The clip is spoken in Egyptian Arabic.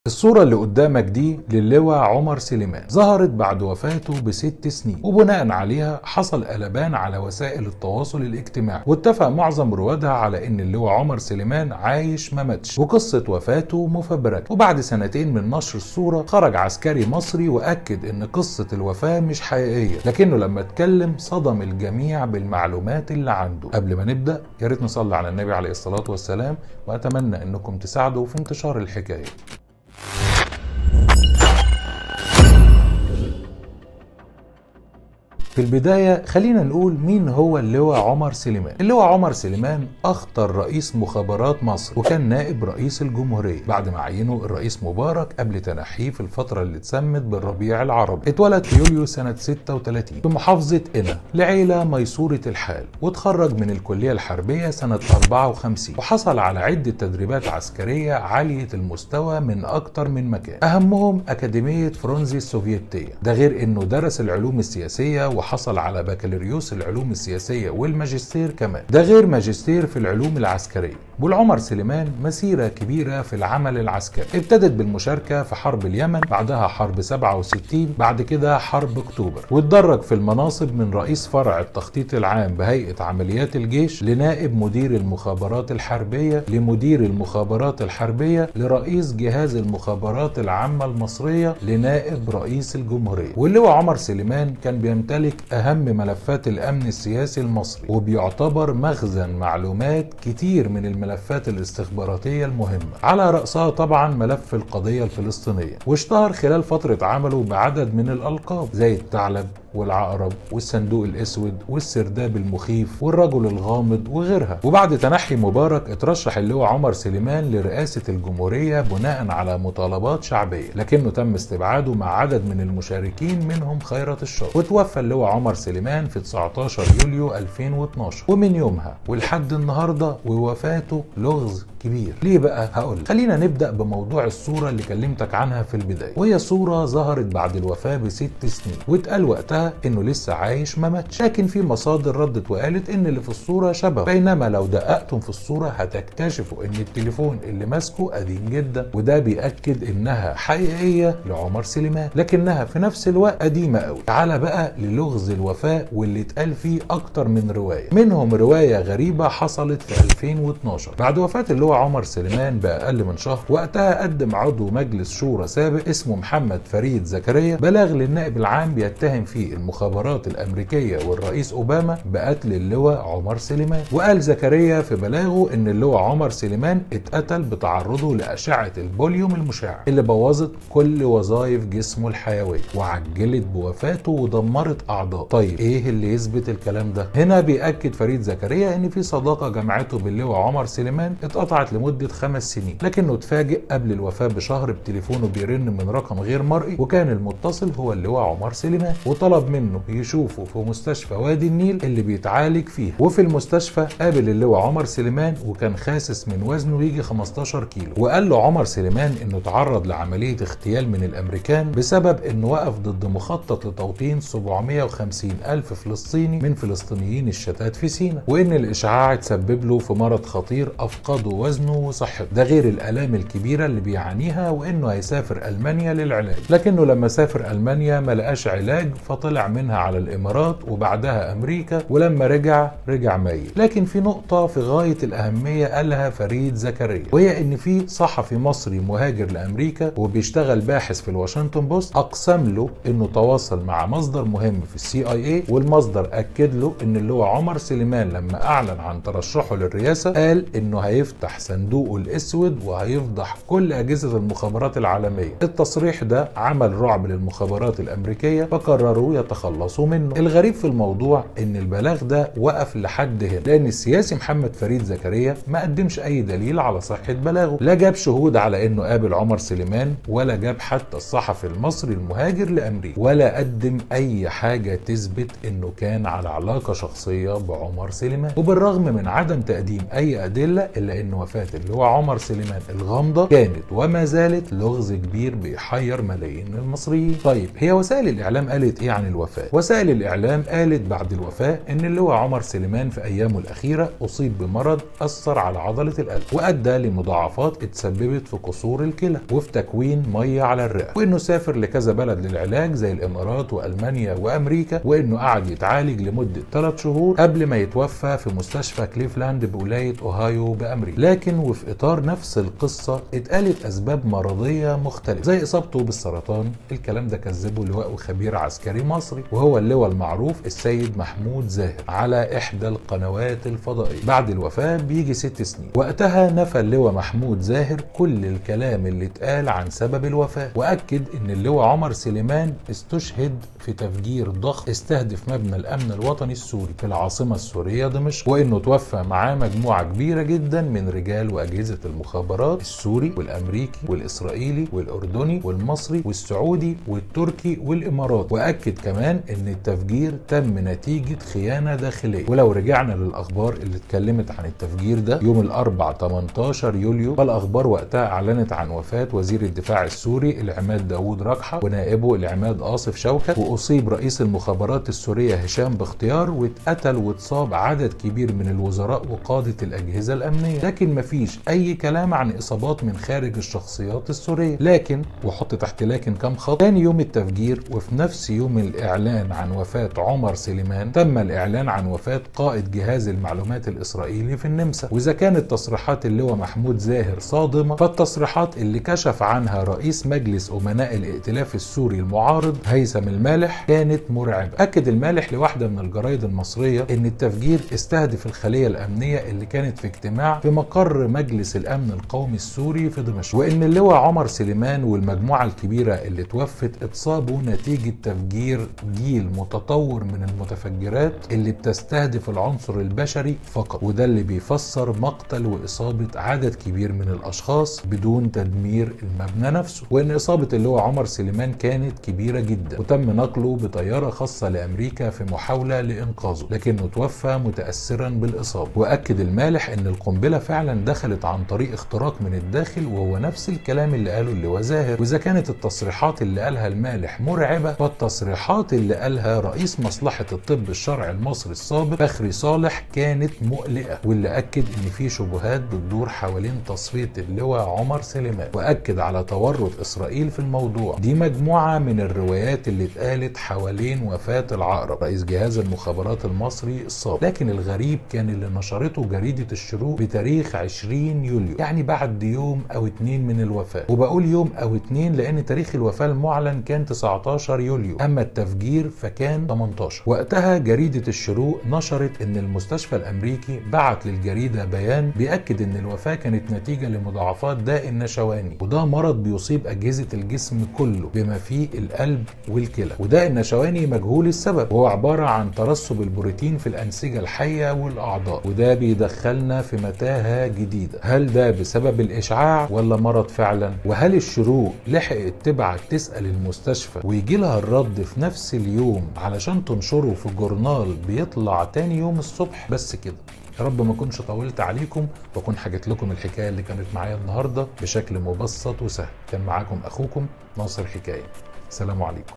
الصورة اللي قدامك دي للواء عمر سليمان ظهرت بعد وفاته بست سنين وبناء عليها حصل قلبان على وسائل التواصل الاجتماعي واتفق معظم روادها على ان اللواء عمر سليمان عايش ما ماتش وقصة وفاته مفبركة وبعد سنتين من نشر الصورة خرج عسكري مصري واكد ان قصة الوفاة مش حقيقية لكنه لما اتكلم صدم الجميع بالمعلومات اللي عنده قبل ما نبدأ يا ريت نصلي على النبي عليه الصلاة والسلام واتمنى انكم تساعدوا في انتشار الحكاية في البداية خلينا نقول مين هو اللواء عمر سليمان اللواء عمر سليمان أخطر رئيس مخابرات مصر وكان نائب رئيس الجمهورية بعد ما عينه الرئيس مبارك قبل تنحيه في الفترة اللي اتسمت بالربيع العربي اتولد في يوليو سنة 36 في محافظة قنا لعيلة ميسورة الحال واتخرج من الكلية الحربية سنة 54 وحصل على عدة تدريبات عسكرية عالية المستوى من أكتر من مكان أهمهم أكاديمية فرونزي السوفيتية ده غير إنه درس العلوم السياسية وحصل على بكالوريوس العلوم السياسية والماجستير كمان ده غير ماجستير في العلوم العسكرية والعمر سليمان مسيرة كبيرة في العمل العسكري ابتدت بالمشاركة في حرب اليمن بعدها حرب 67 بعد كده حرب اكتوبر واتدرج في المناصب من رئيس فرع التخطيط العام بهيئة عمليات الجيش لنائب مدير المخابرات الحربية لمدير المخابرات الحربية لرئيس جهاز المخابرات العامة المصرية لنائب رئيس الجمهورية واللواء عمر سليمان كان بيمتلك أهم ملفات الأمن السياسي المصري وبيعتبر مخزن معلومات كتير من الملفات الاستخباراتية المهمة على رأسها طبعا ملف القضية الفلسطينية واشتهر خلال فترة عمله بعدد من الألقاب زي الثعلب والعقرب والصندوق الاسود والسرداب المخيف والرجل الغامض وغيرها وبعد تنحي مبارك اترشح اللواء عمر سليمان لرئاسة الجمهورية بناء على مطالبات شعبية لكنه تم استبعاده مع عدد من المشاركين منهم خيرت الشر وتوفى اللواء عمر سليمان في 19 يوليو 2012 ومن يومها ولحد النهاردة ووفاته لغز كبير ليه بقى هقول خلينا نبدا بموضوع الصوره اللي كلمتك عنها في البدايه وهي صوره ظهرت بعد الوفاه بست سنين واتقال وقتها انه لسه عايش ما ماتش لكن في مصادر ردت وقالت ان اللي في الصوره شبه بينما لو دققتم في الصوره هتكتشفوا ان التليفون اللي ماسكه قديم جدا وده بياكد انها حقيقيه لعمر سليمان لكنها في نفس الوقت قديمه قوي تعال بقى للغز الوفاه واللي اتقال فيه اكتر من روايه منهم روايه غريبه حصلت في 2012 بعد وفاه اللي هو عمر سليمان بأقل من شهر وقتها قدم عضو مجلس شورى سابق اسمه محمد فريد زكريا بلاغ للنائب العام بيتهم فيه المخابرات الأمريكية والرئيس أوباما بقتل اللواء عمر سليمان وقال زكريا في بلاغه إن اللواء عمر سليمان اتقتل بتعرضه لأشعة البوليوم المشع اللي بوظت كل وظائف جسمه الحيوية وعجلت بوفاته ودمرت أعضاء طيب إيه اللي يثبت الكلام ده هنا بيأكد فريد زكريا إن في صداقة جمعته باللواء عمر سليمان اتقطعت لمدة خمس سنين لكنه اتفاجئ قبل الوفاة بشهر بتليفونه بيرن من رقم غير مرئي وكان المتصل هو اللواء عمر سليمان وطلب منه يشوفه في مستشفى وادي النيل اللي بيتعالج فيه وفي المستشفى قابل اللواء عمر سليمان وكان خاسس من وزنه يجي 15 كيلو وقال له عمر سليمان انه تعرض لعملية اغتيال من الامريكان بسبب انه وقف ضد مخطط لتوطين 750 الف فلسطيني من فلسطينيين الشتات في سيناء وان الاشعاع تسبب له في مرض خطير افقده وزنه وصحته ده غير الالام الكبيره اللي بيعانيها وانه هيسافر المانيا للعلاج لكنه لما سافر المانيا ما لقاش علاج فطلع منها على الامارات وبعدها امريكا ولما رجع رجع ميت لكن في نقطه في غايه الاهميه قالها فريد زكريا وهي ان في صحفي مصري مهاجر لامريكا وبيشتغل باحث في الواشنطن بوست اقسم له انه تواصل مع مصدر مهم في السي اي اي والمصدر اكد له ان اللي هو عمر سليمان لما اعلن عن ترشحه للرئاسه قال انه هيفتح صندوقه الاسود وهيفضح كل اجهزه المخابرات العالميه التصريح ده عمل رعب للمخابرات الامريكيه فقرروا يتخلصوا منه الغريب في الموضوع ان البلاغ ده وقف لحد هنا لان السياسي محمد فريد زكريا ما قدمش اي دليل على صحه بلاغه لا جاب شهود على انه قابل عمر سليمان ولا جاب حتى الصحفي المصري المهاجر لامريكا ولا قدم اي حاجه تثبت انه كان على علاقه شخصيه بعمر سليمان وبالرغم من عدم تقديم اي ادله الا انه وفاة اللواء عمر سليمان الغامضة كانت وما زالت لغز كبير بيحير ملايين من المصريين طيب هي وسائل الإعلام قالت إيه عن الوفاة وسائل الإعلام قالت بعد الوفاة إن اللواء عمر سليمان في أيامه الأخيرة أصيب بمرض أثر على عضلة القلب وأدى لمضاعفات اتسببت في قصور الكلى وفي تكوين مية على الرئة وإنه سافر لكذا بلد للعلاج زي الإمارات وألمانيا وأمريكا وإنه قعد يتعالج لمدة 3 شهور قبل ما يتوفى في مستشفى كليفلاند بولاية أوهايو بأمريكا لكن وفي إطار نفس القصة اتقالت أسباب مرضية مختلفة زي إصابته بالسرطان الكلام ده كذبه لواء خبير عسكري مصري وهو اللواء المعروف السيد محمود زاهر على إحدى القنوات الفضائية بعد الوفاة بيجي ست سنين وقتها نفى اللواء محمود زاهر كل الكلام اللي اتقال عن سبب الوفاة وأكد إن اللواء عمر سليمان استشهد في تفجير ضخم استهدف مبنى الأمن الوطني السوري في العاصمة السورية دمشق وإنه توفى معاه مجموعة كبيرة جدا من رجال وأجهزة المخابرات السوري والأمريكي والإسرائيلي والأردني والمصري والسعودي والتركي والإمارات وأكد كمان إن التفجير تم نتيجة خيانة داخلية ولو رجعنا للأخبار اللي اتكلمت عن التفجير ده يوم الأربع 18 يوليو فالأخبار وقتها أعلنت عن وفاة وزير الدفاع السوري العماد داوود ركحة ونائبه العماد آصف شوكت وأصيب رئيس المخابرات السورية هشام باختيار واتقتل واتصاب عدد كبير من الوزراء وقادة الأجهزة الأمنية لكن مفيش أي كلام عن إصابات من خارج الشخصيات السورية لكن وحط تحت لكن كام خط تاني يوم التفجير وفي نفس يوم الإعلان عن وفاة عمر سليمان تم الإعلان عن وفاة قائد جهاز المعلومات الإسرائيلي في النمسا وإذا كانت تصريحات اللواء محمود زاهر صادمة فالتصريحات اللي كشف عنها رئيس مجلس أمناء الائتلاف السوري المعارض هيثم المالح كانت مرعبة أكد المالح لواحدة من الجرايد المصرية إن التفجير استهدف الخلية الأمنية اللي كانت في اجتماع في مقر مجلس الأمن القومي السوري في دمشق وإن اللواء عمر سليمان والمجموعة الكبيرة اللي توفت اتصابوا نتيجة تفجير جيل متطور من المتفجرات اللي بتستهدف العنصر البشري فقط وده اللي بيفسر مقتل وإصابة عدد كبير من الأشخاص بدون تدمير المبنى نفسه وإن إصابة اللواء عمر سليمان كانت كبيرة جدا وتم نقله بطيارة خاصة لأمريكا في محاولة لإنقاذه لكنه توفى متأثرا بالإصابة وأكد المالح إن القنبلة فعلا دخلت عن طريق اختراق من الداخل وهو نفس الكلام اللي قاله اللواء زاهر وإذا كانت التصريحات اللي قالها المالح مرعبة فالتصريحات اللي قالها رئيس مصلحة الطب الشرعي المصري السابق فخري صالح كانت مقلقة واللي أكد إن في شبهات بتدور حوالين تصفية اللواء عمر سليمان وأكد على تورط إسرائيل في الموضوع دي مجموعة من الروايات اللي اتقالت حوالين وفاة العقرب رئيس جهاز المخابرات المصري السابق لكن الغريب كان اللي نشرته جريدة الشروق بتاريخ 20 يوليو يعني بعد يوم أو اتنين من الوفاة وبقول يوم أو اتنين لأن تاريخ الوفاة المعلن كان 19 يوليو أما التفجير فكان 18 وقتها جريدة الشروق نشرت إن المستشفى الأمريكي بعت للجريدة بيان بيأكد إن الوفاة كانت نتيجة لمضاعفات داء النشواني وده مرض بيصيب أجهزة الجسم كله بما فيه القلب والكلى وده النشواني مجهول السبب وهو عبارة عن ترسب البروتين في الأنسجة الحية والأعضاء وده بيدخلنا في متاهة جديدة هل ده بسبب الإشعاع ولا مرض فعلا وهل الشروق لحقت تبعت تسأل المستشفى ويجي لها الرد في نفس اليوم علشان تنشره في جورنال بيطلع تاني يوم الصبح بس كده يا رب ما اكونش طولت عليكم واكون حكيت لكم الحكايه اللي كانت معايا النهارده بشكل مبسط وسهل كان معاكم اخوكم ناصر حكايه سلام عليكم